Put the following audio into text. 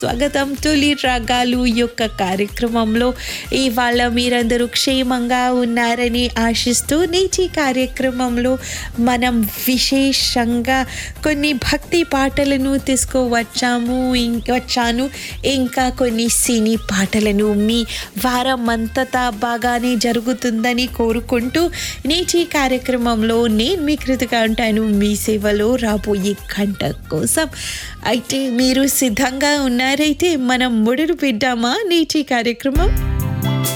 స్వాగతం తొలి రాగాలు యొక్క కార్యక్రమంలో ఇవాళ మీరందరూ క్షేమంగా ఉన్నారని ఆశిస్తూ నేటి కార్యక్రమంలో మనం విశేషంగా కొన్ని భక్తి పాటలను తీసుకువచ్చాము ఇం- వచ్చాను ఇంకా కొన్ని సినీ పాటలను మీ వారం అంతటా బాగానే జరుగుతుందని కోరుకుంటూ నేటి కార్యక్రమంలో నేను మీ కృతిగా ఉంటాను మీ సేవలో రాబోయే గంట కోసం అయితే మీరు సిద్ధంగా ఉన్నారైతే మనం మొదలు పెట్టామా నేటి కార్యక్రమం